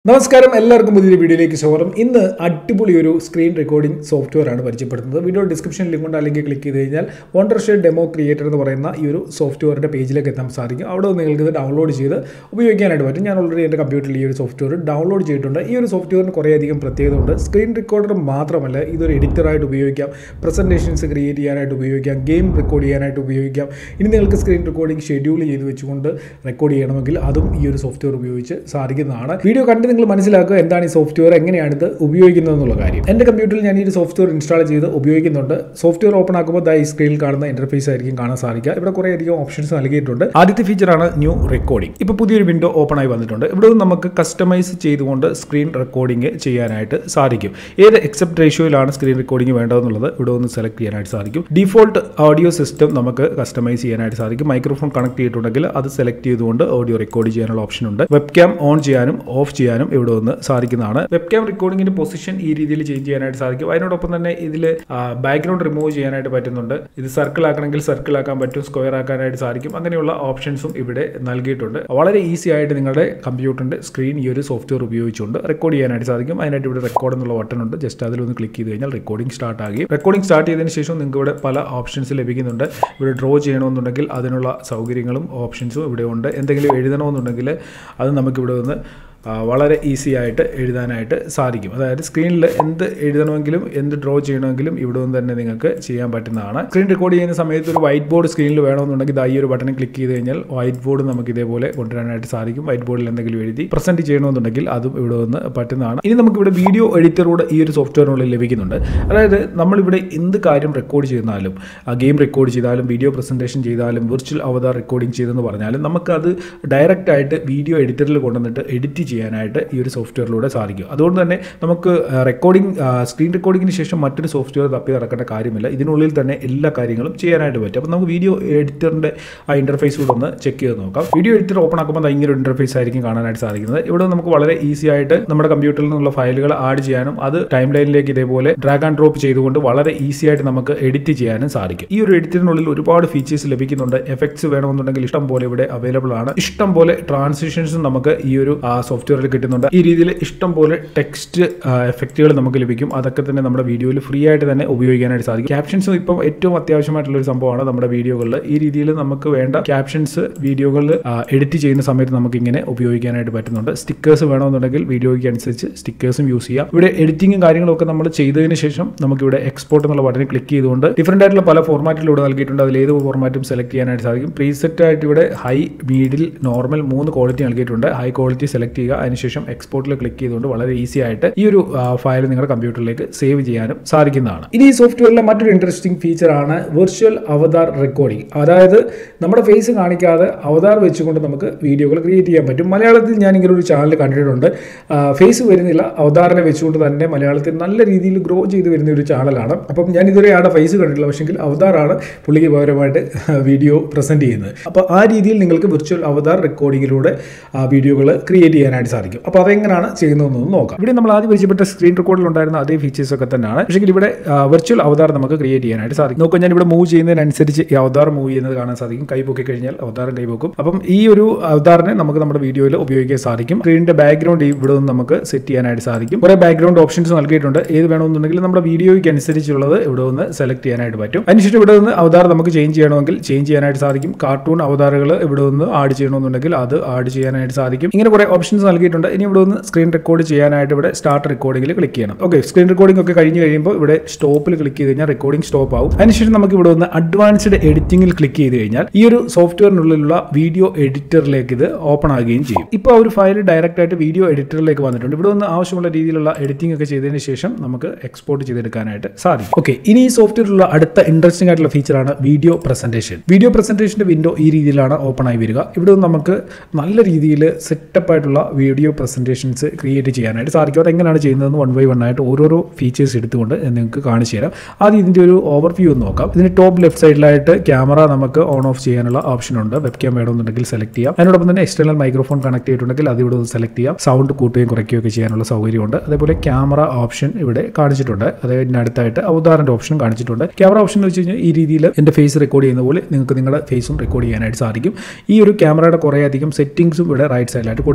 നമസ്കാരം എല്ലാവർക്കും പുതിയൊരു വീഡിയോയിലേക്ക് സ്വാഗതം ഇന്ന് അടിപൊളി ഒരു സ്ക്രീൻ റെക്കോർഡിംഗ് സോഫ്റ്റ്വെയർ ആണ് പരിചയപ്പെടുത്തുന്നത് വീഡിയോ ഡിസ്ക്രിപ്ഷൻ ലിങ്ക് കൊണ്ട് അല്ലെങ്കിൽ ക്ലിക്ക് ചെയ്ത് കഴിഞ്ഞാൽ വണ്ടർ ഷെയ്ഡ് ഡെമോ ക്രിയേറ്റർ എന്ന് പറയുന്ന ഈ ഒരു സോഫ്റ്റ്വെയറിൻ്റെ പേജിലേക്ക് എത്താൻ സാധിക്കും അവിടെ നിന്ന് നിങ്ങൾക്ക് ഇത് ഡൗൺലോഡ് ചെയ്ത് ഉപയോഗിക്കാനായിട്ട് പറ്റും ഞാൻ ഓൾറെഡി എൻ്റെ കമ്പ്യൂട്ടറിൽ ഈ ഒരു സോഫ്റ്റ്വെയർ ഡൗൺലോഡ് ചെയ്തിട്ടുണ്ട് ഈ ഒരു സോഫ്റ്റ്വെയറിന് കുറേയധികം പ്രത്യേകത ഉണ്ട് സ്ക്രീൻ റെക്കോർഡർ മാത്രമല്ല ഇതൊരു എഡിറ്ററായിട്ട് ഉപയോഗിക്കാം പ്രസൻറ്റേഷൻസ് ക്രിയേറ്റ് ചെയ്യാനായിട്ട് ഉപയോഗിക്കാം ഗെയിം റെക്കോർഡ് ചെയ്യാനായിട്ട് ഉപയോഗിക്കാം ഇനി നിങ്ങൾക്ക് സ്ക്രീൻ റെക്കോർഡിംഗ് ഷെഡ്യൂൾ ചെയ്ത് വെച്ചുകൊണ്ട് റെക്കോർഡ് ചെയ്യണമെങ്കിൽ അതും ഈ ഒരു സോഫ്റ്റ്വെയർ ഉപയോഗിച്ച് സാധിക്കുന്നതാണ് വീഡിയോ കണ്ട് നിങ്ങൾ മനസ്സിലാക്കുക എന്താണ് ഈ സോഫ്റ്റ്വെയർ എങ്ങനെയാണ് ഇത് ഉപയോഗിക്കുന്നത് എന്നുള്ള കാര്യം എൻ്റെ കമ്പ്യൂട്ടറിൽ ഞാൻ ഈ ഒരു സോഫ്റ്റ്വെയർ ഇൻസ്റ്റാൾ ചെയ്ത് ഉപയോഗിക്കുന്നുണ്ട് സോഫ്റ്റ്വെയർ ഓപ്പൺ ആക്കുമ്പോൾ ദാ ഈ സ്ക്രീനിൽ കാണുന്ന ഇന്റർഫേസ് ആയിരിക്കും കാണാൻ സാധിക്കുക ഇവിടെ കുറേ അധികം ഓപ്ഷൻസ് നൽകിയിട്ടുണ്ട് ആദ്യത്തെ ഫീച്ചറാണ് ന്യൂ റെക്കോർഡിംഗ് ഇപ്പോൾ പുതിയൊരു വിൻഡോ ഓപ്പൺ ആയി വന്നിട്ടുണ്ട് ഇവിടെ നിന്ന് നമുക്ക് കസ്റ്റമൈസ് ചെയ്തുകൊണ്ട് സ്ക്രീൻ റെക്കോർഡിംഗ് ചെയ്യാനായിട്ട് സാധിക്കും ഏത് എക്സെപ്റ്റ് റേഷ്യോയിലാണ് സ്ക്രീൻ റെക്കോർഡിംഗ് വേണ്ടതെന്നുള്ളത് ഇവിടെ ഒന്ന് സെലക്ട് ചെയ്യാനായിട്ട് സാധിക്കും ഡിഫോൾട്ട് ഓഡിയോ സിസ്റ്റം നമുക്ക് കസ്റ്റമൈസ് ചെയ്യാനായിട്ട് സാധിക്കും മൈക്രോഫോൺ കണക്ട് ചെയ്തിട്ടുണ്ടെങ്കിൽ അത് സെലക്ട് ചെയ്തുകൊണ്ട് ഓഡിയോ റെക്കോർഡ് ചെയ്യാനുള്ള ഓപ്ഷൻ ഉണ്ട് വെബ് ക്യാം ഓൺ ചെയ്യാനും ഓഫ് ചെയ്യാനും ഇവിടെ ഒന്ന് സാധിക്കുന്നതാണ് വെബ് ക്യാം റെക്കോർഡിംഗിന്റെ പൊസിഷൻ ഈ രീതിയിൽ ചേഞ്ച് ചെയ്യാനായിട്ട് സാധിക്കും അതിനോടൊപ്പം തന്നെ ഇതിൽ ബാക്ക്ഗ്രൗണ്ട് റിമൂവ് ചെയ്യാനായിട്ട് പറ്റുന്നുണ്ട് ഇത് സർക്കിൾ ആക്കണമെങ്കിൽ സർക്കിൾ ആക്കാൻ പറ്റും സ്ക്വയർ ആക്കാനായിട്ട് സാധിക്കും അങ്ങനെയുള്ള ഓപ്ഷൻസും ഇവിടെ നൽകിയിട്ടുണ്ട് വളരെ ഈസി ആയിട്ട് നിങ്ങളുടെ കമ്പ്യൂട്ടറിന്റെ സ്ക്രീൻ ഈ ഒരു സോഫ്റ്റ്വെയർ ഉപയോഗിച്ചുകൊണ്ട് റെക്കോർഡ് ചെയ്യാനായിട്ട് സാധിക്കും അതിനായിട്ട് ഇവിടെ റെക്കോർഡ് എന്നുള്ള ബട്ടൺ ഉണ്ട് ജസ്റ്റ് അതിലൊന്ന് ക്ലിക്ക് ചെയ്ത് കഴിഞ്ഞാൽ റെക്കോർഡിംഗ് സ്റ്റാർട്ട് ആകും റെക്കോർഡിംഗ് സ്റ്റാർട്ട് ചെയ്തതിന് ശേഷം നിങ്ങൾക്ക് ഇവിടെ പല ഓപ്ഷൻസ് ലഭിക്കുന്നുണ്ട് ഇവിടെ ഡ്രോ ചെയ്യണമെന്നുണ്ടെങ്കിൽ അതിനുള്ള സൗകര്യങ്ങളും ഓപ്ഷൻസും ഇവിടെ ഉണ്ട് എന്തെങ്കിലും എഴുതണമെന്നുണ്ടെങ്കിൽ അത് നമുക്കിവിടെ നിന്ന് ആ, വളരെ ഈസി ആയിട്ട് എഴുതാനായിട്ട് സാധിക്കും അതായത് സ്ക്രീനിൽ എന്ത് എഴുതണമെങ്കിലും എന്ത് ഡ്രോ ചെയ്യണമെങ്കിലും ഇവിടെ നിന്ന് തന്നെ നിങ്ങൾക്ക് ചെയ്യാൻ പറ്റുന്നതാണ് സ്ക്രീൻ റെക്കോർഡ് ചെയ്യുന്ന സമയത്ത് ഒരു വൈറ്റ് ബോർഡ് സ്ക്രീനിൽ വേണമെന്നുണ്ടെങ്കിൽ ഇതാ ഈ ഒരു ബട്ടൺ ക്ലിക്ക് ചെയ്ത് കഴിഞ്ഞാൽ വൈറ്റ് ബോർഡ് നമുക്ക് ഇതേപോലെ കൊണ്ടുവരാനായിട്ട് സാധിക്കും വൈറ്റ് ബോർഡിൽ എന്തെങ്കിലും എഴുതി പ്രസന്റ് ചെയ്യണമെന്നുണ്ടെങ്കിൽ അതും ഇവിടെ നിന്ന് പറ്റുന്നതാണ് ഇനി നമുക്ക് ഇവിടെ വീഡിയോ എഡിറ്ററോട് ഈ ഒരു സോഫ്റ്റ്വെയറിനുള്ളിൽ ലഭിക്കുന്നുണ്ട് അതായത് നമ്മളിവിടെ എന്ത് കാര്യം റെക്കോർഡ് ചെയ്യുന്നാലും ഗെയിം റെക്കോർഡ് ചെയ്താലും വീഡിയോ പ്രസന്റേഷൻ ചെയ്താലും വിർച്വൽ അവതാർ റെക്കോർഡിംഗ് ചെയ്തെന്ന് പറഞ്ഞാലും നമുക്കത് ഡയറക്റ്റ് ആയിട്ട് വീഡിയോ എഡിറ്ററിൽ കൊണ്ടുവന്നിട്ട് എഡിറ്റ് ചെയ്യാനായിട്ട് ഈ ഒരു സോഫ്റ്റ്വെയറിലൂടെ സാധിക്കും അതുകൊണ്ട് തന്നെ നമുക്ക് റെക്കോർഡിംഗ് സ്ക്രീൻ റെക്കോർഡിങ്ങിന് ശേഷം മറ്റൊരു സോഫ്റ്റ്വെയർ തപ്പി നടക്കേണ്ട കാര്യമില്ല ഇതിനുള്ളിൽ തന്നെ എല്ലാ കാര്യങ്ങളും ചെയ്യാനായിട്ട് പറ്റും അപ്പോൾ നമുക്ക് വീഡിയോ എഡിറ്ററിൻ്റെ ആ ഇൻ്റർഫേസ് കൂടെ ഒന്ന് ചെക്ക് ചെയ്ത് നോക്കാം വീഡിയോ എഡിറ്റർ ഓപ്പൺ ആക്കുമ്പോൾ ദാ ഇങ്ങനെ ഒരു ഇൻ്റർഫേസ് ആയിരിക്കും കാണാനായിട്ട് സാധിക്കുന്നത് ഇവിടെ നമുക്ക് വളരെ ഈസി ആയിട്ട് നമ്മുടെ കമ്പ്യൂട്ടറിൽ നിന്നുള്ള ഫയലുകൾ ആഡ് ചെയ്യാനും അത് ടൈം ലൈനിലേക്ക് ഇതേപോലെ ഡ്രാഗ് ആൻഡ് ഡ്രോപ്പ് ചെയ്തുകൊണ്ട് വളരെ ഈസി ആയിട്ട് നമുക്ക് എഡിറ്റ് ചെയ്യാനും സാധിക്കും ഈ ഒരു എഡിറ്ററിനുള്ളിൽ ഒരുപാട് ഫീച്ചേഴ്സ് ലഭിക്കുന്നുണ്ട് എഫക്ട്സ് വേണമെന്നുണ്ടെങ്കിൽ ഇഷ്ടം പോലെ ഇവിടെ അവൈലബിൾ ആണ് ഇഷ്ടം പോലെ ട്രാൻസിഷൻസും നമുക്ക് ഈ ഒരു സോഫ്റ്റ്വെയറിൽ കിട്ടുന്നുണ്ട് ഈ രീതിയിൽ ഇഷ്ടം പോലെ ടെക്സ്റ്റ് എഫക്റ്റുകൾ നമുക്ക് ലഭിക്കും അതൊക്കെ തന്നെ നമ്മുടെ വീഡിയോയിൽ ഫ്രീ ആയിട്ട് തന്നെ ഉപയോഗിക്കാനായിട്ട് സാധിക്കും ക്യാപ്ഷൻസും ഇപ്പം ഏറ്റവും അത്യാവശ്യമായിട്ടുള്ള ഒരു സംഭവമാണ് നമ്മുടെ വീഡിയോകളിൽ ഈ രീതിയിൽ നമുക്ക് വേണ്ട ക്യാപ്ഷൻസ് വീഡിയോകളിൽ എഡിറ്റ് ചെയ്യുന്ന സമയത്ത് നമുക്ക് ഇങ്ങനെ ഉപയോഗിക്കാനായിട്ട് പറ്റുന്നുണ്ട് സ്റ്റിക്കേഴ്സ് വേണമെന്നുണ്ടെങ്കിൽ വീഡിയോയ്ക്ക് അനുസരിച്ച് സ്റ്റിക്കേഴ്സും യൂസ് ചെയ്യാം ഇവിടെ എഡിറ്റിംഗും കാര്യങ്ങളും ഒക്കെ നമ്മൾ ചെയ്തതിന് ശേഷം നമുക്ക് ഇവിടെ എക്സ്പോർട്ട് എന്നുള്ള ബട്ടൺ ക്ലിക്ക് ചെയ്തുകൊണ്ട് ഡിഫറെൻ്റ് ആയിട്ടുള്ള പല ഫോർമാറ്റിലൂടെ നൽകിയിട്ടുണ്ട് അതിൽ ഏത് ഫോർമാറ്റും സെലക്ട് ചെയ്യാനായിട്ട് സാധിക്കും പ്രീസെറ്റ് ആയിട്ട് ഇവിടെ ഹൈ മീഡിൽ നോർമൽ മൂന്ന് ക്വാളിറ്റി നൽകിയിട്ടുണ്ട് ഹൈ ക്വാളിറ്റി സെലക്ട് ചെയ്യുക അതിനുശേഷം എക്സ്പോർട്ടിൽ ക്ലിക്ക് ചെയ്തുകൊണ്ട് വളരെ ഈസി ആയിട്ട് ഈ ഒരു ഫയൽ നിങ്ങളുടെ കമ്പ്യൂട്ടറിലേക്ക് സേവ് ചെയ്യാനും സാധിക്കുന്നതാണ് ഇനി ഈ സോഫ്റ്റ്വെയറിലെ മറ്റൊരു ഇൻട്രസ്റ്റിംഗ് ഫീച്ചറാണ് വിർച്വൽ അവതാർ റെക്കോർഡിംഗ് അതായത് നമ്മുടെ ഫേസ് കാണിക്കാതെ അവതാർ വെച്ചുകൊണ്ട് നമുക്ക് വീഡിയോകൾ ക്രിയേറ്റ് ചെയ്യാൻ പറ്റും മലയാളത്തിൽ ഞാൻ ഇങ്ങനെ ഒരു ചാനൽ കണ്ടിട്ടുണ്ട് ഫേസ് വരുന്നില്ല അവതാറിനെ വെച്ചുകൊണ്ട് തന്നെ മലയാളത്തിൽ നല്ല രീതിയിൽ ഗ്രോ ചെയ്ത് വരുന്ന ഒരു ചാനലാണ് അപ്പം ഞാൻ ഇതുവരെ ആടെ ഫേസ് കണ്ടിട്ടില്ല പക്ഷെങ്കിൽ അവതാറാണ് പുള്ളിക്ക് പകരമായിട്ട് വീഡിയോ പ്രസന്റ് ചെയ്യുന്നത് അപ്പോൾ ആ രീതിയിൽ നിങ്ങൾക്ക് വിർച്വൽ അവതാർ റെക്കോർഡിങ്ങിലൂടെ വീഡിയോകൾ ക്രിയേറ്റ് ചെയ്യാനായിട്ട് സാധിക്കും അപ്പോൾ അതെങ്ങനെയാണ് ചെയ്യുന്നതെന്ന് നോക്കാം ഇവിടെ നമ്മൾ ആദ്യം പരിചയപ്പെട്ട സ്ക്രീൻ റെക്കോർഡിൽ ഉണ്ടായിരുന്ന അതേ ഫീച്ചേഴ്സ് ഒക്കെ തന്നെയാണ് പക്ഷേ ഇവിടെ വിർച്വൽ അവതാർ നമുക്ക് ക്രിയേറ്റ് ചെയ്യാനായിട്ട് സാധിക്കും നോക്കാം ഞാൻ ഇവിടെ മൂവ് ചെയ്യുന്നതിനനുസരിച്ച് ഈ അവതാർ മൂവ് ചെയ്യുന്നത് കാണാൻ സാധിക്കും കൈ പൊക്കി കഴിഞ്ഞാൽ അവതാരം കൈ പൊക്കും അപ്പം ഈ ഒരു അവതാറിനെ നമുക്ക് നമ്മുടെ വീഡിയോയിൽ ഉപയോഗിക്കാൻ സാധിക്കും സ്ക്രീനിന്റെ ബാക്ക്ഗ്രൗണ്ട് ഇവിടെ നിന്ന് നമുക്ക് സെറ്റ് ചെയ്യാനായിട്ട് സാധിക്കും കുറെ ബാക്ക്ഗ്രൗണ്ട് ഓപ്ഷൻസ് നൽകിയിട്ടുണ്ട് ഏത് വേണമെന്നുണ്ടെങ്കിൽ നമ്മുടെ വീഡിയോയ്ക്ക് അനുസരിച്ചുള്ളത് ഇവിടെ നിന്ന് സെലക്ട് ചെയ്യാനായിട്ട് പറ്റും അതിനുശേഷം ഇവിടെ നിന്ന് അവതാർ നമുക്ക് ചേഞ്ച് ചെയ്യണമെങ്കിൽ ചേഞ്ച് ചെയ്യാനായിട്ട് സാധിക്കും കാർട്ടൂൺ അവതാറുകൾ ഇവിടെ നിന്ന് ആഡ് ചെയ്യണമെന്നുണ്ടെങ്കിൽ അത് ആഡ് ചെയ്യാനായിട്ട് സാധിക്കും ഇങ്ങനെ കുറെ ഓപ്ഷൻസ് നൽകിയിട്ടുണ്ട് ഇനി ഇവിടെ നിന്ന് സ്ക്രീൻ റെക്കോർഡ് ചെയ്യാനായിട്ട് ഇവിടെ സ്റ്റാർട്ട് റെക്കോർഡിംഗിൽ ക്ലിക്ക് ചെയ്യണം ഓക്കെ സ്ക്രീൻ റെക്കോർഡിംഗ് ഒക്കെ കഴിഞ്ഞ് കഴിയുമ്പോൾ ഇവിടെ സ്റ്റോപ്പിൽ ക്ലിക്ക് ചെയ്ത് കഴിഞ്ഞാൽ റെക്കോർഡിംഗ് സ്റ്റോപ്പ് ആവും അതിനുശേഷം നമുക്ക് ഇവിടെ ഒന്ന് അഡ്വാൻസ്ഡ് എഡിറ്റിംഗിൽ ക്ലിക്ക് ചെയ്ത് കഴിഞ്ഞാൽ ഈ ഒരു സോഫ്റ്റ്വെയറിനുള്ളിലുള്ള വീഡിയോ എഡിറ്ററിലേക്ക് ഇത് ഓപ്പൺ ആകുകയും ചെയ്യും ഇപ്പോൾ ഒരു ഫയൽ ഡയറക്റ്റ് ആയിട്ട് വീഡിയോ എഡിറ്ററിലേക്ക് വന്നിട്ടുണ്ട് ഇവിടെ ഒന്ന് ആവശ്യമുള്ള രീതിയിലുള്ള എഡിറ്റിംഗ് ഒക്കെ ചെയ്തതിന് ശേഷം നമുക്ക് എക്സ്പോർട്ട് ചെയ്തെടുക്കാനായിട്ട് സാധിക്കും ഓക്കെ ഇനി ഈ സോഫ്റ്റ്വെയറിലുള്ള അടുത്ത ഇൻട്രസ്റ്റിംഗ് ആയിട്ടുള്ള ഫീച്ചറാണ് വീഡിയോ പ്രസന്റേഷൻ വീഡിയോ പ്രസന്റേഷന്റെ വിൻഡോ ഈ രീതിയിലാണ് ഓപ്പൺ ആയി വരിക ഇവിടെ നിന്ന് നമുക്ക് നല്ല രീതിയിൽ സെറ്റപ്പ് ആയിട്ടുള്ള വീഡിയോ പ്രസന്റേഷൻസ് ക്രിയേറ്റ് ചെയ്യാനായിട്ട് സാധിക്കും അതെങ്ങനെയാണ് ചെയ്യുന്നതെന്ന് വൺ ബൈ വൺ ആയിട്ട് ഓരോരോ ഫീച്ചേഴ്സ് എടുത്തുകൊണ്ട് ഞാൻ നിങ്ങൾക്ക് കാണിച്ചു തരാം ആദ്യം ഇതിൻ്റെ ഒരു ഓവർവ്യൂ ഒന്ന് നോക്കാം ഇതിന് ടോപ്പ് ലെഫ്റ്റ് സൈഡിലായിട്ട് ക്യാമറ നമുക്ക് ഓൺ ഓഫ് ചെയ്യാനുള്ള ഓപ്ഷൻ ഉണ്ട് വെബ് ക്യാം വേണമെന്നുണ്ടെങ്കിൽ സെലക്ട് ചെയ്യാം അതിനോടൊപ്പം തന്നെ എക്സ്റ്റേണൽ മൈക്രോഫോൺ കണക്ട് ചെയ്തിട്ടുണ്ടെങ്കിൽ അത് ഇവിടെ ഒന്ന് സെലക്ട് ചെയ്യാം സൗണ്ട് കൂട്ടുകയും കുറയ്ക്കുകയും ഒക്കെ ചെയ്യാനുള്ള സൗകര്യമുണ്ട് അതേപോലെ ക്യാമറ ഓപ്ഷൻ ഇവിടെ കാണിച്ചിട്ടുണ്ട് അതായത് അടുത്തായിട്ട് അവതാറിൻ്റെ ഓപ്ഷൻ കാണിച്ചിട്ടുണ്ട് ക്യാമറ ഓപ്ഷൻ എന്ന് വെച്ച് കഴിഞ്ഞാൽ ഈ രീതിയിൽ എൻ്റെ ഫേസ് റെക്കോർഡ് ചെയ്യുന്ന പോലെ നിങ്ങൾക്ക് നിങ്ങളുടെ ഫേസും റെക്കോർഡ് ചെയ്യാനായിട്ട് സാധിക്കും ഈ ഒരു ക്യാമറയുടെ കുറേ അധികം സെറ്റിംഗ്സും ഇവിടെ റൈറ്റ് സൈഡിലായിട്ട് കൊടുത്തിട്ടുണ്ട്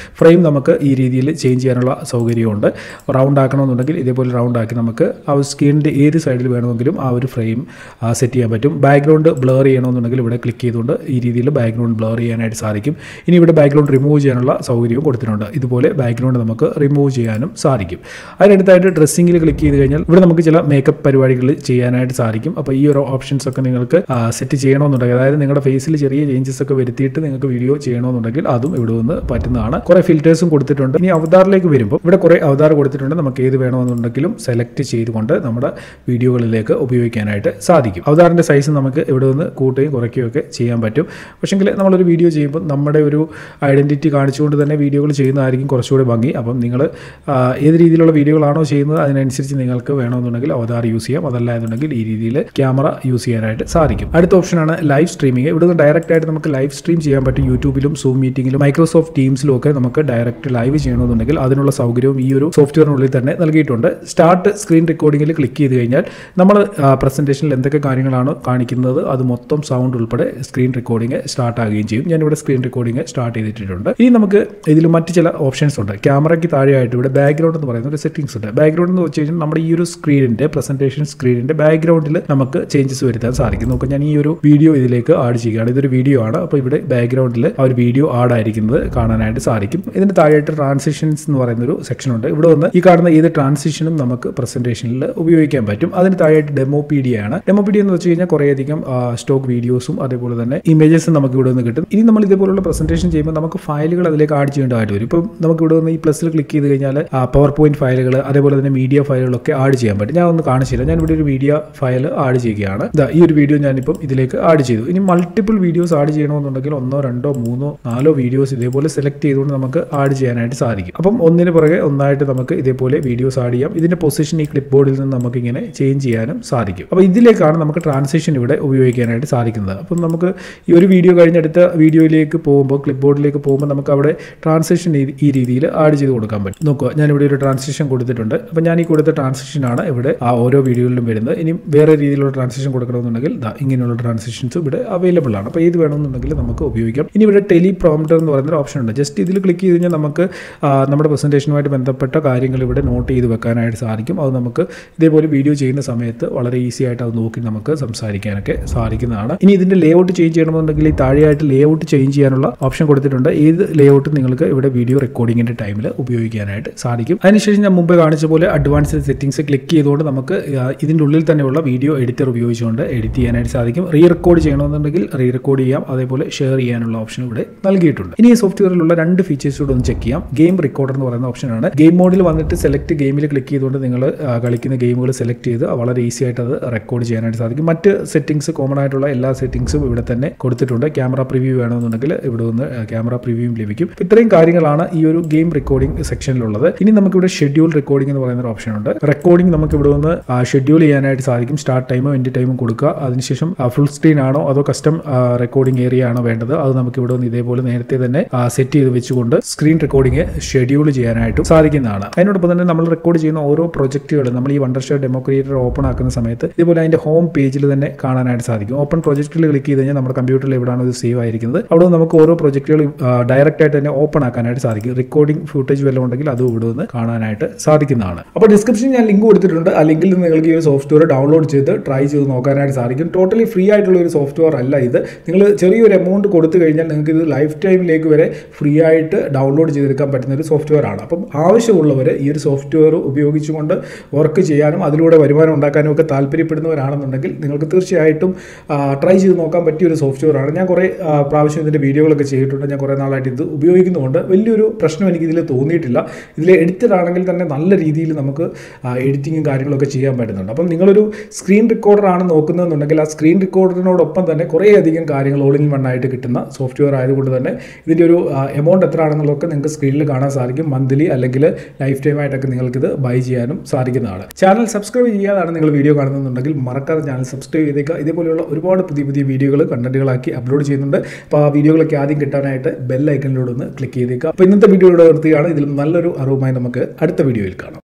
ഫ്രെയിം നമുക്ക് ഈ രീതിയിൽ ചേഞ്ച് ചെയ്യാനുള്ള സൗകര്യമുണ്ട് റൗണ്ട് ആക്കണമെന്നുണ്ടെങ്കിൽ ഇതേപോലെ റൗണ്ട് ആക്കി നമുക്ക് ആ സ്ക്രീനിൻ്റെ ഏത് സൈഡിൽ വേണമെങ്കിലും ആ ഒരു ഫ്രെയിം സെറ്റ് ചെയ്യാൻ പറ്റും ബാക്ക്ഗ്രൗണ്ട് ബ്ലർ ചെയ്യണമെന്നുണ്ടെങ്കിൽ ഇവിടെ ക്ലിക്ക് ചെയ്തുകൊണ്ട് ഈ രീതിയിൽ ബാക്ക്ഗ്രൗണ്ട് ബ്ലർ ചെയ്യാനായിട്ട് സാധിക്കും ഇനി ഇവിടെ ബാക്ക്ഗ്രൗണ്ട് റിമൂവ് ചെയ്യാനുള്ള സൗകര്യവും കൊടുത്തിട്ടുണ്ട് ഇതുപോലെ ബാക്ക്ഗ്രൗണ്ട് നമുക്ക് റിമൂവ് ചെയ്യാനും സാധിക്കും അതിനടുത്തായിട്ട് ഡ്രസ്സിങ്ങിൽ ക്ലിക്ക് ചെയ്ത് കഴിഞ്ഞാൽ ഇവിടെ നമുക്ക് ചില മേക്കപ്പ് പരിപാടികൾ ചെയ്യാനായിട്ട് സാധിക്കും അപ്പോൾ ഈ ഒരു ഓപ്ഷൻസ് ഒക്കെ നിങ്ങൾക്ക് സെറ്റ് ചെയ്യണമെന്നുണ്ടെങ്കിൽ അതായത് നിങ്ങളുടെ ഫേസിൽ ചെറിയ ചേഞ്ചസ് ഒക്കെ വരുത്തിയിട്ട് നിങ്ങൾക്ക് വീഡിയോ ചെയ്യണമെന്നുണ്ടെങ്കിൽ അതും ഇവിടെ നിന്ന് പറ്റുന്നതാണ് കുറേ ഫിൽറ്റേഴ്സും കൊടുത്തിട്ടുണ്ട് ഇനി അവതാറിലേക്ക് വരുമ്പോൾ ഇവിടെ കുറേ അവതാർ കൊടുത്തിട്ടുണ്ട് നമുക്ക് ഏത് വേണമെന്നുണ്ടെങ്കിലും സെലക്ട് ചെയ്തുകൊണ്ട് നമ്മുടെ വീഡിയോകളിലേക്ക് ഉപയോഗിക്കാനായിട്ട് സാധിക്കും അവതാറിൻ്റെ സൈസ് നമുക്ക് ഇവിടെ നിന്ന് കൂട്ടുകയും കുറയ്ക്കുകയും ഒക്കെ ചെയ്യാൻ പറ്റും പക്ഷേങ്കിൽ നമ്മളൊരു വീഡിയോ ചെയ്യുമ്പോൾ നമ്മുടെ ഒരു ഐഡൻറ്റിറ്റി കാണിച്ചുകൊണ്ട് തന്നെ വീഡിയോകൾ ചെയ്യുന്നതായിരിക്കും കുറച്ചുകൂടി ഭംഗി അപ്പം നിങ്ങൾ ഏത് രീതിയിലുള്ള വീഡിയോകളാണോ ചെയ്യുന്നത് അതിനനുസരിച്ച് നിങ്ങൾക്ക് വേണമെന്നുണ്ടെങ്കിൽ അവതാർ യൂസ് ചെയ്യാം അതല്ല എന്നുണ്ടെങ്കിൽ ഈ രീതിയിൽ ക്യാമറ യൂസ് ചെയ്യാനായിട്ട് സാധിക്കും അടുത്ത ഓപ്ഷനാണ് ലൈവ് സ്ട്രീമിംഗ് ഇവിടെ നിന്ന് ഡയറക്റ്റ് ആയിട്ട് നമുക്ക് ലൈവ് സ്ട്രീം ചെയ്യാൻ പറ്റും യൂട്യൂബിലും സൂം മീറ്റിംഗിലും മൈക്രോസോഫ്റ്റ് ടീംസിലും ഒക്കെ നമുക്ക് ഡയറക്റ്റ് ലൈവ് ചെയ്യണമെന്നുണ്ടെങ്കിൽ അതിനുള്ള സൗകര്യവും ഈ ഒരു സോഫ്റ്റ്വെയറിനുള്ളിൽ തന്നെ നൽകിയിട്ടുണ്ട് സ്റ്റാർട്ട് സ്ക്രീൻ റെക്കോർഡിംഗിൽ ക്ലിക്ക് ചെയ്ത് കഴിഞ്ഞാൽ നമ്മൾ പ്രസന്റേഷനിൽ എന്തൊക്കെ കാര്യങ്ങളാണ് കാണിക്കുന്നത് അത് മൊത്തം സൗണ്ട് ഉൾപ്പെടെ സ്ക്രീൻ റെക്കോർഡിംഗ് സ്റ്റാർട്ട് ആകുകയും ചെയ്യും ഞാനിവിടെ സ്ക്രീൻ റെക്കോർഡിംഗ് സ്റ്റാർട്ട് ചെയ്തിട്ടുണ്ട് ഇനി നമുക്ക് ഇതിൽ മറ്റ് ചില ഓപ്ഷൻസ് ഉണ്ട് ക്യാമറയ്ക്ക് താഴെയായിട്ട് ഇവിടെ ബാക്ക്ഗ്രൗണ്ട് എന്ന് പറയുന്ന ഒരു സെറ്റിംഗ്സ് ഉണ്ട് ബാക്ക്ഗ്രൗണ്ട് എന്ന് വെച്ച് കഴിഞ്ഞാൽ നമ്മുടെ ഈ ഒരു സ്ക്രീനിന്റെ പ്രസന്റേഷൻ സ്ക്രീനിന്റെ ബാക്ക്ഗ്രൗണ്ടിൽ നമുക്ക് ചേഞ്ചസ് വരുത്താൻ സാധിക്കും നോക്കുക ഞാൻ ഈ ഒരു വീഡിയോ ഇതിലേക്ക് ആഡ് ചെയ്യുകയാണ് ഇതൊരു വീഡിയോ ആണ് അപ്പോൾ ഇവിടെ ബാക്ക്ഗ്രൗണ്ടിൽ ആ ഒരു വീഡിയോ ആഡ് ആയിരിക്കുന്നത് കാണാനായിട്ട് സാധിക്കും ഇതിന് താഴെയായിട്ട് ട്രാൻസിഷൻസ് എന്ന് പറയുന്ന ഒരു സെക്ഷൻ ഉണ്ട് ഇവിടെ വന്ന് ഈ കാണുന്ന ഏത് ട്രാൻസിഷനും നമുക്ക് പ്രസന്റേഷനിൽ ഉപയോഗിക്കാൻ പറ്റും അതിന് താഴെയായിട്ട് ഡെമോ പി ഡി ആണ് ഡെമോ പി ഡി എന്ന് വെച്ച് കഴിഞ്ഞാൽ കുറേയധികം സ്റ്റോക്ക് വീഡിയോസും അതേപോലെ തന്നെ ഇമേജസും നമുക്ക് ഇവിടെ നിന്ന് കിട്ടും ഇനി നമ്മൾ ഇതേപോലുള്ള പ്രസന്റേഷൻ ചെയ്യുമ്പോൾ നമുക്ക് ഫയലുകൾ അതിലേക്ക് ആഡ് ചെയ്യേണ്ടതായിട്ട് വരും ഇപ്പം നമുക്ക് ഇവിടെ നിന്ന് ഈ പ്ലസ്സിൽ ക്ലിക്ക് ചെയ്ത് കഴിഞ്ഞാൽ പവർ പോയിന്റ് ഫയലുകൾ അതേപോലെ തന്നെ മീഡിയ ഫയലുകളൊക്കെ ആഡ് ചെയ്യാൻ പറ്റും ഞാൻ ഒന്ന് കാണിച്ചില്ല ഞാൻ ഇവിടെ ഒരു വീഡിയോ ഫയൽ ആഡ് ചെയ്യുകയാണ് ദാ ഈ ഒരു വീഡിയോ ഞാനിപ്പം ഇതിലേക്ക് ആഡ് ചെയ്തു ഇനി മൾട്ടിപ്പിൾ വീഡിയോസ് ആഡ് ചെയ്യണമെന്നുണ്ടെങ്കിൽ ഒന്നോ രണ്ടോ മൂന്നോ നാലോ വീഡിയോസ് ഇതേപോലെ സെലക്ട് ചെയ്തുകൊണ്ട് നമുക്ക് ആഡ് ചെയ്യാനായിട്ട് സാധിക്കും അപ്പം ഒന്നിന് പുറകെ ഒന്നായിട്ട് നമുക്ക് ഇതേപോലെ വീഡിയോസ് ആഡ് ചെയ്യാം ഇതിന്റെ പൊസിഷൻ ഈ ക്ലിപ്പ് ബോർഡിൽ നിന്ന് നമുക്ക് ഇങ്ങനെ ചേഞ്ച് ചെയ്യാനും സാധിക്കും അപ്പോൾ ഇതിലേക്കാണ് നമുക്ക് ട്രാൻസിഷൻ ഇവിടെ ഉപയോഗിക്കാനായിട്ട് സാധിക്കുന്നത് അപ്പം നമുക്ക് ഈ ഒരു വീഡിയോ കഴിഞ്ഞടുത്ത വീഡിയോയിലേക്ക് പോകുമ്പോൾ ക്ലിപ്പ് ബോർഡിലേക്ക് പോകുമ്പോൾ നമുക്ക് അവിടെ ട്രാൻസിഷൻ ഈ രീതിയിൽ ആഡ് ചെയ്ത് കൊടുക്കാൻ പറ്റും നോക്കുക ഞാൻ ഇവിടെ ഒരു ട്രാൻസിഷൻ കൊടുത്തിട്ടുണ്ട് അപ്പം ഞാൻ ഈ കൊടുത്ത ട്രാൻസിഷൻ ആണ് ഇവിടെ ആ ഓരോ വീഡിയോയിലും വരുന്നത് ഇനി വേറെ രീതിയിലുള്ള ട്രാൻസിഷൻ കൊടുക്കണമെന്നുണ്ടെങ്കിൽ ദാ ഇങ്ങനെയുള്ള ട്രാൻസിഷൻസ് ഇവിടെ അവൈലബിൾ ആണ് അപ്പോൾ ഏത് വേണമെന്നുണ്ടെങ്കിൽ നമുക്ക് ഉപയോഗിക്കാം ഇനി ഇവിടെ ടെലി പ്രോംപ്റ്റർ എന്ന് പറയുന്ന ഒരു ഓപ്ഷൻ ഉണ്ട് ജസ്റ്റ് ഇതിൽ ക്ലിക്ക് ചെയ്ത് കഴിഞ്ഞാൽ നമുക്ക് ആ, നമ്മുടെ പ്രസൻറ്റേഷനുമായിട്ട് ബന്ധപ്പെട്ട കാര്യങ്ങൾ ഇവിടെ നോട്ട് ചെയ്ത് വെക്കാനായിട്ട് സാധിക്കും അത് നമുക്ക് ഇതേപോലെ വീഡിയോ ചെയ്യുന്ന സമയത്ത് വളരെ ഈസി ആയിട്ട് അത് നോക്കി നമുക്ക് സംസാരിക്കാനൊക്കെ സാധിക്കുന്നതാണ് ഇനി ഇതിൻ്റെ ലേ ഔട്ട് ചേഞ്ച് ചെയ്യണമെന്നുണ്ടെങ്കിൽ ഈ താഴെയായിട്ട് ലേ ഔട്ട് ചേഞ്ച് ചെയ്യാനുള്ള ഓപ്ഷൻ കൊടുത്തിട്ടുണ്ട് ഏത് ലേ ഔട്ട് നിങ്ങൾക്ക് ഇവിടെ വീഡിയോ റെക്കോർഡിങ്ങിൻ്റെ ടൈമിൽ ഉപയോഗിക്കാനായിട്ട് സാധിക്കും അതിനുശേഷം ഞാൻ മുമ്പ് കാണിച്ച പോലെ അഡ്വാൻസ്ഡ് സെറ്റിംഗ്സ് ക്ലിക്ക് ചെയ്തുകൊണ്ട് നമുക്ക് ആ, ഇതിൻ്റെ ഉള്ളിൽ തന്നെയുള്ള വീഡിയോ എഡിറ്റർ ഉപയോഗിച്ചുകൊണ്ട് എഡിറ്റ് ചെയ്യാനായിട്ട് സാധിക്കും റീ റെക്കോർഡ് ചെയ്യണമെന്നുണ്ടെങ്കിൽ റീ റെക്കോർഡ് ചെയ്യാം അതേപോലെ ഷെയർ ചെയ്യാനുള്ള ഓപ്ഷൻ ഇവിടെ നൽകിയിട്ടുണ്ട് ഇനി ഈ സോഫ്റ്റ്വെയറിലുള്ള രണ്ട് ഫീച്ചേഴ്സ് കൂടെ ഒന്ന് ചെക്ക് ചെയ്യാം ഗെയിം റെക്കോർഡർ എന്ന് പറയുന്ന ഓപ്ഷനാണ് ഗെയിം മോഡിൽ വന്നിട്ട് സെലക്ട് ഗെയിമിൽ ക്ലിക്ക് ചെയ്തുകൊണ്ട് നിങ്ങൾ ആ, കളിക്കുന്ന ഗെയിമുകൾ സെലക്ട് ചെയ്ത് വളരെ ഈസി ആയിട്ട് അത് റെക്കോർഡ് ചെയ്യാനായിട്ട് സാധിക്കും മറ്റ് സെറ്റിംഗ്സ് കോമൺ ആയിട്ടുള്ള എല്ലാ സെറ്റിംഗ്സും ഇവിടെ തന്നെ കൊടുത്തിട്ടുണ്ട് ക്യാമറ പ്രിവ്യൂ വേണമെന്നുണ്ടെങ്കിൽ ഇവിടെ നിന്ന് ക്യാമറ പ്രിവ്യൂയും ലഭിക്കും ഇപ്പൊ ഇത്രയും കാര്യങ്ങളാണ് ഈ ഒരു ഗെയിം റെക്കോർഡിംഗ് സെക്ഷനിലുള്ളത് ഇനി നമുക്കിവിടെ ഷെഡ്യൂൾ റെക്കോർഡിംഗ് എന്ന് പറയുന്ന ഒരു ഓപ്ഷൻ ഉണ്ട് റെക്കോർഡിംഗ് നമുക്ക് ഇവിടെ നിന്ന് ഷെഡ്യൂൾ ചെയ്യാനായിട്ട് സാധിക്കും സ്റ്റാർട്ട് ടൈമും എൻഡ് ടൈമും കൊടുക്കുക അതിനുശേഷം ഫുൾ സ്ക്രീൻ ആണോ അതോ കസ്റ്റം റെക്കോർഡിംഗ് ഏരിയ ആണോ വേണ്ടത് അത് നമുക്ക് ഇവിടെ നിന്ന് ഇതേപോലെ നേരത്തെ തന്നെ സെറ്റ് ചെയ്ത് വെച്ചുകൊണ്ട് സ്ക്രീൻ റെക്കോർഡിംഗ് ഷെഡ്യൂൾ ചെയ്യാനായിട്ടും സാധിക്കുന്നതാണ് അതിനോടൊപ്പം തന്നെ നമ്മൾ റെക്കോർഡ് ചെയ്യുന്ന ഓരോ പ്രൊജക്റ്റുകളും നമ്മൾ ഈ Wondershare demo creator open ആക്കുന്ന സമയത്ത് ഇതുപോലെ അതിന്റെ ഹോം പേജിൽ തന്നെ കാണാനായിട്ട് സാധിക്കും ഓപ്പൺ പ്രൊജക്റ്റിൽ ക്ലിക്ക് ചെയ്ത് കഴിഞ്ഞാൽ നമ്മുടെ കമ്പ്യൂട്ടറിൽ എവിടെയാണോ ഇത് സേവ് ആയിരിക്കുന്നത് അവിടെ നിന്ന് നമുക്ക് ഓരോ പ്രൊജക്റ്റുകളും ഡയറക്റ്റ് ആയിട്ട് തന്നെ ഓപ്പൺ ആക്കാനായിട്ട് സാധിക്കും റെക്കോർഡിംഗ് ഫുട്ടേജ് വല്ലതും ഉണ്ടെങ്കിൽ അതും ഇവിടെ നിന്ന് കാണാനായിട്ട് സാധിക്കുന്നതാണ് അപ്പോൾ ഡിസ്ക്രിപ്ഷനിൽ ഞാൻ ലിങ്ക് കൊടുത്തിട്ടുണ്ട് ആ ലിങ്കിൽ നിന്ന് നിങ്ങൾക്ക് ഈ ഒരു സോഫ്റ്റ്വെയർ ഡൗൺലോഡ് ചെയ്ത് ട്രൈ ചെയ്ത് നോക്കാനായിട്ട് സാധിക്കും ടോട്ടലി ഫ്രീ ആയിട്ടുള്ള ഒരു സോഫ്റ്റ്വെയർ അല്ല ഇത് നിങ്ങൾ ചെറിയൊരു എമൗണ്ട് കൊടുത്തു കഴിഞ്ഞാൽ നിങ്ങൾക്ക് ഇത് ലൈഫ് ടൈമിലേക്ക് വരെ ഫ്രീ ആയിട്ട് ഡൗൺലോഡ് ചെയ്തെടുക്കാൻ പറ്റുന്ന ഒരു സോഫ്റ്റ്വെയർ ആണ് അപ്പം ആവശ്യമുള്ളവർ ഈ ഒരു സോഫ്റ്റ്വെയർ ഉപയോഗിച്ചുകൊണ്ട് വർക്ക് ചെയ്യാനും അതിലൂടെ വരുമാനം ഉണ്ടാക്കാനും ഒക്കെ താല്പര്യപ്പെടുന്നവരാണെന്നുണ്ടെങ്കിൽ നിങ്ങൾക്ക് തീർച്ചയായിട്ടും ട്രൈ ചെയ്ത് നോക്കാൻ പറ്റിയ ഒരു സോഫ്റ്റ്വെയർ ആണ് ഞാൻ കുറേ ആ, പ്രാവശ്യം ഇതിൻ്റെ വീഡിയോകളൊക്കെ ചെയ്തിട്ടുണ്ട് ഞാൻ കുറേ നാളായിട്ട് ഇത് ഉപയോഗിക്കുന്നുണ്ട് വലിയൊരു പ്രശ്നം എനിക്ക് ഇതിൽ തോന്നിയിട്ടില്ല ഇതിൽ എഡിറ്റർ ആണെങ്കിൽ തന്നെ നല്ല രീതിയിൽ നമുക്ക് എഡിറ്റിങ്ങും കാര്യങ്ങളൊക്കെ ചെയ്യാൻ പറ്റുന്നുണ്ട് അപ്പം നിങ്ങളൊരു സ്ക്രീൻ റെക്കോർഡർ ആണ് നോക്കുന്നതെന്നുണ്ടെങ്കിൽ ആ സ്ക്രീൻ റെക്കോർഡറിനോടൊപ്പം തന്നെ കുറേയധികം കാര്യങ്ങൾ ഓൾ ഇൻ വൺ ആയിട്ട് കിട്ടുന്ന സോഫ്റ്റ്വെയർ ആയതുകൊണ്ട് തന്നെ ഇതിൻ്റെ ഒരു എമൗണ്ട് എത്ര ആണെന്നുള്ളതൊക്കെ നിങ്ങൾക്ക് സ്ക്രീനിൽ കാണാൻ സാധിക്കും മന്ത്ലി അല്ലെങ്കിൽ ലൈഫ് ടൈം ആയിട്ടൊക്കെ നിങ്ങൾക്കിത് ബൈ ചെയ്യാനും സാധിക്കുന്നതാണ് ചാനൽ സബ്സ്ക്രൈബ് ചെയ്യാതാണ് നിങ്ങൾ വീഡിയോ കാണുന്നുണ്ടെങ്കിൽ മറക്കാതെ ചാനൽ സബ്സ്ക്രൈബ് ചെയ്തേക്കുക ഇതേപോലെയുള്ള ഒരുപാട് പുതിയ പുതിയ വീഡിയോകൾ കണ്ടന്റുകളാക്കി അപ്ലോഡ് ചെയ്യുന്നുണ്ട് അപ്പോൾ ആ വീഡിയോകളൊക്കെ ആദ്യം കിട്ടാനായിട്ട് ബെൽ ഐക്കണിലൂടെ ഒന്ന് ക്ലിക്ക് ചെയ്തേക്കുക അപ്പോൾ ഇന്നത്തെ വീഡിയോ ഇവിടെ നിർത്തുകയാണ് ഇതിൽ നല്ലൊരു അറിവുമായി നമുക്ക് അടുത്ത വീഡിയോയിൽ കാണാം